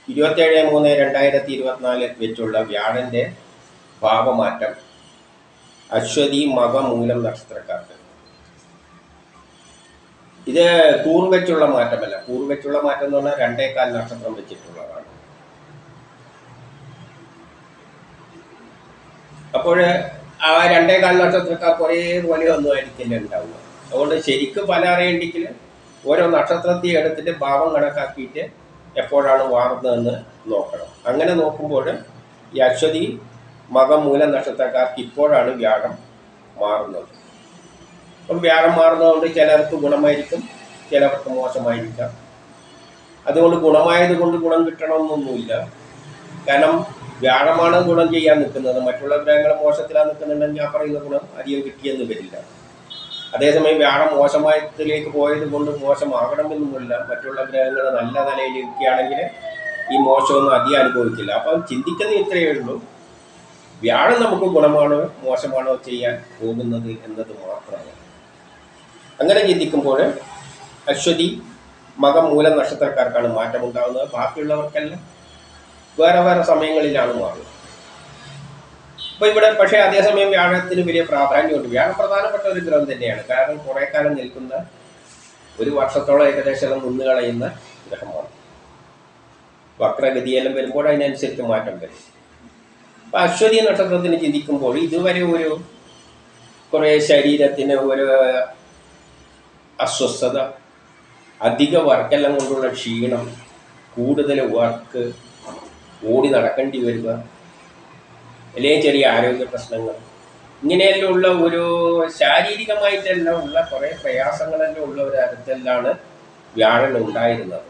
ഇരുപത്തേഴ് മൂന്ന് രണ്ടായിരത്തി ഇരുപത്തിനാലിൽ വെച്ചുള്ള വ്യാഴൻ്റെ ഭാവമാറ്റം അശ്വതി മകമൂലം നക്ഷത്രക്കാർക്ക് ഇത് കൂർ വെച്ചുള്ള മാറ്റമല്ല കൂർ വെച്ചുള്ള മാറ്റം എന്ന് പറഞ്ഞാൽ രണ്ടേകാൽ നക്ഷത്രം വെച്ചിട്ടുള്ളതാണ് അപ്പോൾ ആ രണ്ടേകാൽ നക്ഷത്രക്കാർക്ക് ഒരേപോലെ ഒന്നും ആയിരിക്കില്ല ഉണ്ടാവുക അതുകൊണ്ട് ശരിക്കും ഫലം അറിയണ്ടെങ്കിൽ ഓരോ നക്ഷത്രത്തെ എടുത്തിട്ട് ഭാവം കണക്കാക്കിയിട്ട് എപ്പോഴാണ് മാറുന്നതെന്ന് നോക്കണം അങ്ങനെ നോക്കുമ്പോൾ ഈ അശ്വതി മകം മൂല നക്ഷത്രക്കാർക്ക് ഇപ്പോഴാണ് വ്യാഴം മാറുന്നത് അപ്പം വ്യാഴം മാറുന്നതുകൊണ്ട് ചിലർക്ക് ഗുണമായിരിക്കും ചിലർക്ക് മോശമായിരിക്കാം അതുകൊണ്ട് ഗുണമായത് കൊണ്ട് ഗുണം കിട്ടണമെന്നൊന്നുമില്ല കാരണം വ്യാഴമാണ് ഗുണം ചെയ്യാൻ നിൽക്കുന്നത് മറ്റുള്ള ഗ്രഹങ്ങൾ മോശത്തിലാണ് നിൽക്കുന്നുണ്ടെങ്കിൽ ആ പറയുന്ന ഗുണം അധികം കിട്ടിയെന്ന് വരില്ല അതേസമയം വ്യാഴം മോശമായത്തിലേക്ക് പോയത് കൊണ്ട് മോശമാകണമെന്നുമില്ല മറ്റുള്ള ഗ്രഹങ്ങൾ നല്ല നിലയിലിരിക്കുകയാണെങ്കിൽ ഈ മോശമൊന്നും അധികം അനുഭവിക്കില്ല അപ്പം ചിന്തിക്കുന്ന ഇത്രയേ ഉള്ളൂ വ്യാഴം നമുക്ക് ഗുണമാണോ മോശമാണോ ചെയ്യാൻ പോകുന്നത് എന്നത് മാത്രമാണ് അങ്ങനെ ചിന്തിക്കുമ്പോൾ അശ്വതി മകം മൂലം നക്ഷത്രക്കാർക്കാണ് മാറ്റമുണ്ടാകുന്നത് ബാക്കിയുള്ളവർക്കെല്ലാം വേറെ വേറെ സമയങ്ങളിലാണ് മാറുന്നത് അപ്പോൾ ഇവിടെ പക്ഷേ അതേസമയം വ്യാഴത്തിന് വലിയ പ്രാധാന്യമുണ്ട് വ്യാഴം പ്രധാനപ്പെട്ട ഒരു ഗ്രഹം തന്നെയാണ് കാരണം കുറേ കാലം നിൽക്കുന്ന ഒരു വർഷത്തോളം ഏകദേശം നിന്ന് കളയുന്ന ഗ്രഹമാണ് വക്രഗതിയെല്ലാം വരുമ്പോൾ അതിനനുസരിച്ച് മാറ്റം വരും അപ്പം അശ്വതി നക്ഷത്രത്തിന് ചിന്തിക്കുമ്പോൾ ഇതുവരെ ഒരു കുറേ ശരീരത്തിന് ഒരു അസ്വസ്ഥത അധിക വർക്കെല്ലാം കൊണ്ടുള്ള ക്ഷീണം കൂടുതൽ വർക്ക് ഓടി നടക്കേണ്ടി വരിക അല്ലെങ്കിൽ ചെറിയ ആരോഗ്യ പ്രശ്നങ്ങൾ ഇങ്ങനെയെല്ലാം ഉള്ള ഒരു ശാരീരികമായിട്ടെല്ലാം ഉള്ള കുറേ പ്രയാസങ്ങളെല്ലാം ഉള്ള ഒരു തരത്തിലാണ് വ്യാഴൻ ഉണ്ടായിരുന്നത്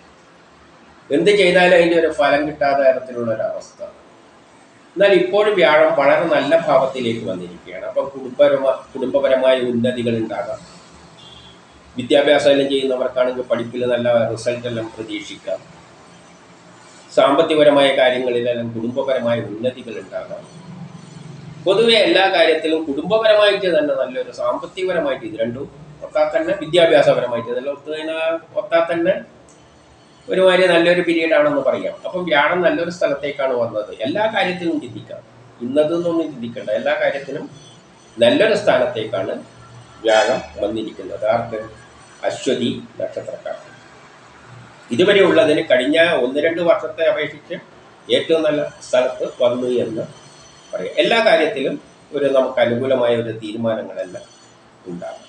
എന്ത് ചെയ്താലും അതിൻ്റെ ഒരു ഫലം കിട്ടാത്ത തരത്തിലുള്ള ഒരു അവസ്ഥ എന്നാൽ ഇപ്പോഴും വ്യാഴം വളരെ നല്ല ഭാവത്തിലേക്ക് വന്നിരിക്കുകയാണ് അപ്പം കുടുംബപരമ കുടുംബപരമായ ഉന്നതികൾ ഉണ്ടാകാം വിദ്യാഭ്യാസം എല്ലാം ചെയ്യുന്നവർക്കാണെങ്കിൽ പഠിപ്പിൽ നല്ല റിസൾട്ട് എല്ലാം പ്രതീക്ഷിക്കാം സാമ്പത്തികപരമായ കാര്യങ്ങളിലെല്ലാം കുടുംബപരമായ ഉന്നതികൾ ഉണ്ടാകാം പൊതുവെ എല്ലാ കാര്യത്തിലും കുടുംബപരമായിട്ട് തന്നെ നല്ലൊരു സാമ്പത്തികപരമായിട്ട് ഇത് രണ്ടും ഒത്താൽ തന്നെ വിദ്യാഭ്യാസപരമായിട്ട് ഇതെല്ലാം ഒത്തു കഴിഞ്ഞാൽ ഒത്താൽ തന്നെ ഒരുമാതിരി നല്ലൊരു പീരീഡ് ആണെന്ന് പറയാം അപ്പം വ്യാഴം നല്ലൊരു സ്ഥലത്തേക്കാണ് വന്നത് എല്ലാ കാര്യത്തിലും ചിന്തിക്കാം ഇന്നതെന്നൊന്നും ചിന്തിക്കേണ്ട എല്ലാ കാര്യത്തിലും നല്ലൊരു സ്ഥാനത്തേക്കാണ് വ്യാഴം വന്നിരിക്കുന്നത് ആർക്ക് അശ്വതി നക്ഷത്രക്കാർ ഇതുവരെ ഉള്ളതിന് കഴിഞ്ഞ ഒന്ന് രണ്ട് വർഷത്തെ അപേക്ഷിച്ച് ഏറ്റവും നല്ല സ്ഥലത്ത് വന്നു എന്ന് പറയാം എല്ലാ കാര്യത്തിലും ഒരു നമുക്ക് അനുകൂലമായ ഒരു തീരുമാനങ്ങളെല്ലാം ഉണ്ടാകും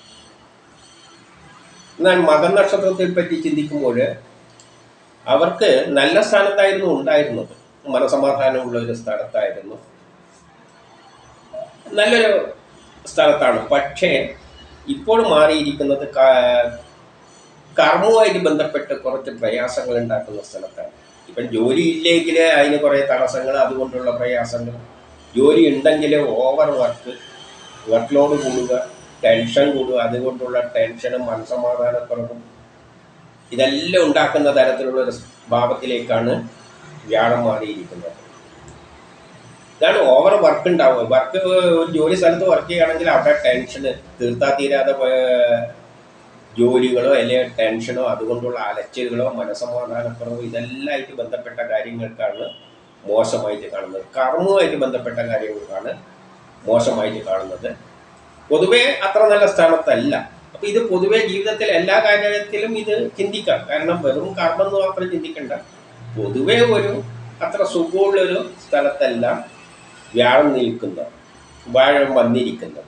എന്നാൽ മകൻ നക്ഷത്രത്തെ പറ്റി ചിന്തിക്കുമ്പോൾ അവർക്ക് നല്ല സ്ഥാനത്തായിരുന്നു ഉണ്ടായിരുന്നത് മനസമാധാനമുള്ള ഒരു സ്ഥലത്തായിരുന്നു നല്ലൊരു സ്ഥലത്താണ് പക്ഷേ ഇപ്പോൾ മാറിയിരിക്കുന്നത് ക- കർമ്മവുമായിട്ട് ബന്ധപ്പെട്ട് കുറച്ച് പ്രയാസങ്ങൾ ഉണ്ടാക്കുന്ന സ്ഥലത്താണ് ഇപ്പം ജോലി ഇല്ലെങ്കിൽ അതിന് കുറേ തടസ്സങ്ങൾ അതുകൊണ്ടുള്ള പ്രയാസങ്ങൾ ജോലി ഉണ്ടെങ്കിൽ ഓവർ വർക്ക് വർക്ക് ലോഡ് കൂടുക ടെൻഷൻ കൂടുക അതുകൊണ്ടുള്ള ടെൻഷനും മനസമാധാനക്കുറവും ഇതെല്ലാം ഉണ്ടാക്കുന്ന തരത്തിലുള്ള ഒരു ഭാവത്തിലേക്കാണ് വ്യാഴം മാറിയിരിക്കുന്നത് ഇതാണ് ഓവർ വർക്ക് ഉണ്ടാവുക വർക്ക് ഒരു ജോലി സ്ഥലത്ത് വർക്ക് ചെയ്യുകയാണെങ്കിൽ അവിടെ ടെൻഷന് തീർത്താ തീരാതെ പോയ ജോലികളോ അല്ലെങ്കിൽ ടെൻഷനോ അതുകൊണ്ടുള്ള അലച്ചിലുകളോ മനസമാധാനക്കുറവോ ഇതെല്ലാമായിട്ട് ബന്ധപ്പെട്ട കാര്യങ്ങൾക്കാണ് മോശമായിട്ട് കാണുന്നത് കർമ്മവുമായിട്ട് ബന്ധപ്പെട്ട കാര്യങ്ങൾക്കാണ് മോശമായിട്ട് കാണുന്നത് പൊതുവെ അത്ര നല്ല സ്ഥാനത്തല്ല അപ്പൊ ഇത് പൊതുവെ ജീവിതത്തിൽ എല്ലാ കാര്യത്തിലും ഇത് ചിന്തിക്കാം കാരണം വെറും കർമ്മം എന്ന് മാത്രം ചിന്തിക്കണ്ട പൊതുവെ ഒരു അത്ര സുഖമുള്ളൊരു സ്ഥലത്തല്ല വ്യാഴം നിൽക്കുന്നത് വ്യാഴം വന്നിരിക്കുന്നത്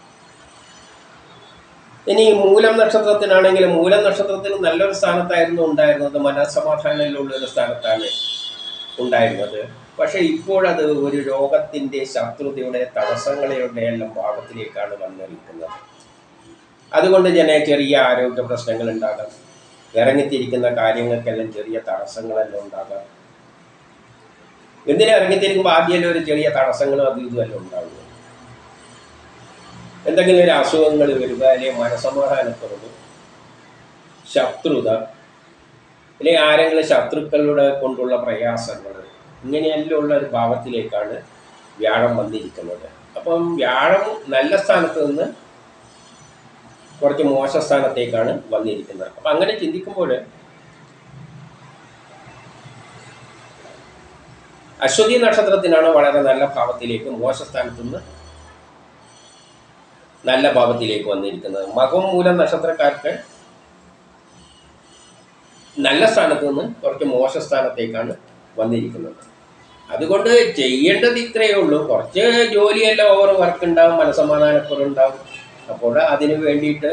ഇനി മൂലം നക്ഷത്രത്തിനാണെങ്കിൽ മൂലം നക്ഷത്രത്തിന് നല്ലൊരു സ്ഥാനത്തായിരുന്നു ഉണ്ടായിരുന്നത് മനസ്സമാധാനമുള്ള ഒരു സ്ഥാനത്താണ് ഉണ്ടായിരുന്നത് പക്ഷേ ഇപ്പോഴത് ഒരു രോഗത്തിൻ്റെ ശത്രുതയുടെ തടസ്സങ്ങളുടെ എല്ലാം ഭാഗത്തിലേക്കാണ് വന്നിരിക്കുന്നത് അതുകൊണ്ട് ജന ചെറിയ ആരോഗ്യ പ്രശ്നങ്ങൾ ഉണ്ടാകാം ഇറങ്ങിത്തിരിക്കുന്ന കാര്യങ്ങൾക്കെല്ലാം ചെറിയ തടസ്സങ്ങളെല്ലാം ഉണ്ടാകാം എന്തിനാ ഇറങ്ങിത്തിരിക്കുമ്പോൾ ആദ്യമല്ലേ ഒരു ചെറിയ തടസ്സങ്ങളും അതും ഇതുമെല്ലാം ഉണ്ടാവുക എന്തെങ്കിലും ഒരു അസുഖങ്ങൾ വരിക അല്ലെങ്കിൽ മനസമാധാനക്കുറവ് ശത്രുത അല്ലെങ്കിൽ ആരെങ്കിലും ശത്രുക്കളുടെ കൊണ്ടുള്ള പ്രയാസങ്ങൾ ഇങ്ങനെയെല്ലാം ഉള്ള ഒരു ഭാവത്തിലേക്കാണ് വ്യാഴം വന്നിരിക്കുന്നത് അപ്പം വ്യാഴം നല്ല സ്ഥാനത്ത് നിന്ന് കുറച്ച് മോശ സ്ഥാനത്തേക്കാണ് വന്നിരിക്കുന്നത് അപ്പം അങ്ങനെ ചിന്തിക്കുമ്പോൾ അശ്വതി നക്ഷത്രത്തിനാണ് വളരെ നല്ല ഭാവത്തിലേക്ക് മോശ സ്ഥാനത്ത് നിന്ന് നല്ല ഭാവത്തിലേക്ക് വന്നിരിക്കുന്നത് മകം മൂലം നക്ഷത്രക്കാർക്ക് നല്ല സ്ഥാനത്ത് നിന്ന് കുറച്ച് മോശ സ്ഥാനത്തേക്കാണ് വന്നിരിക്കുന്നത് അതുകൊണ്ട് ചെയ്യേണ്ടത് ഇത്രയേ ഉള്ളൂ കുറച്ച് ജോലിയെല്ലാം ഓവർ വർക്ക് ഉണ്ടാവും മനസമാധാനക്കുറവുണ്ടാവും അപ്പോൾ അതിന് വേണ്ടിയിട്ട്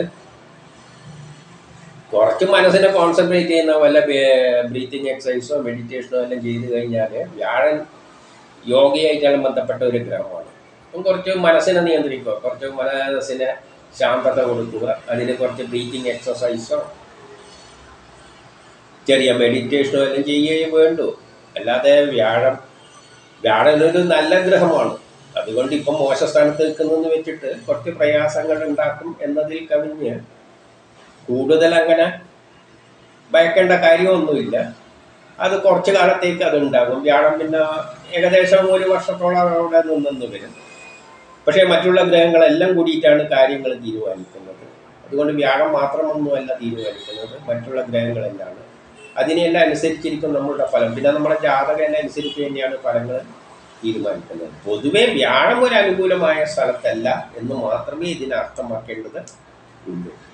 കുറച്ച് മനസ്സിനെ കോൺസെൻട്രേറ്റ് ചെയ്യുന്ന വല്ല ബ്രീത്തിങ് എക്സസൈസോ മെഡിറ്റേഷനോ എല്ലാം ചെയ്ത് കഴിഞ്ഞാൽ വ്യാഴൻ യോഗയായിട്ടാണ് ബന്ധപ്പെട്ട ഒരു ഗ്രഹമാണ് അപ്പം കുറച്ച് മനസ്സിനെ നിയന്ത്രിക്കുക കുറച്ച് മനസ്സിന് ശാന്തത കൊടുക്കുക അതിന് കുറച്ച് ബ്രീത്തിങ് എക്സസൈസോ ചെറിയ മെഡിറ്റേഷനോ എല്ലാം ചെയ്യുകയും വേണ്ടു അല്ലാതെ വ്യാഴം വ്യാഴം ഒരു നല്ല ഗ്രഹമാണ് അതുകൊണ്ട് ഇപ്പം മോശ സ്ഥാനത്ത് നിൽക്കുന്നതെന്ന് വെച്ചിട്ട് കുറച്ച് പ്രയാസങ്ങൾ ഉണ്ടാക്കും എന്നതിൽ കവിഞ്ഞ് കൂടുതൽ അങ്ങനെ ഭയക്കേണ്ട കാര്യമൊന്നുമില്ല അത് കുറച്ച് കാലത്തേക്ക് അതുണ്ടാകും വ്യാഴം പിന്നെ ഏകദേശം ഒരു വർഷത്തോളം അവിടെ നിന്നെന്ന് വരും പക്ഷേ മറ്റുള്ള ഗ്രഹങ്ങളെല്ലാം കൂടിയിട്ടാണ് കാര്യങ്ങൾ തീരുമാനിക്കുന്നത് അതുകൊണ്ട് വ്യാഴം മാത്രമൊന്നുമല്ല തീരുമാനിക്കുന്നത് മറ്റുള്ള ഗ്രഹങ്ങളെല്ലാം അതിനെല്ലാം അനുസരിച്ചിരിക്കും നമ്മളുടെ ഫലം പിന്നെ നമ്മുടെ ജാതകം അനുസരിച്ച് തന്നെയാണ് ഫലങ്ങൾ തീരുമാനിക്കുന്നത് പൊതുവെ വ്യാഴം ഒരു അനുകൂലമായ സ്ഥലത്തല്ല എന്ന് മാത്രമേ ഇതിനെ അർത്ഥമാക്കേണ്ടത് ഉള്ളൂ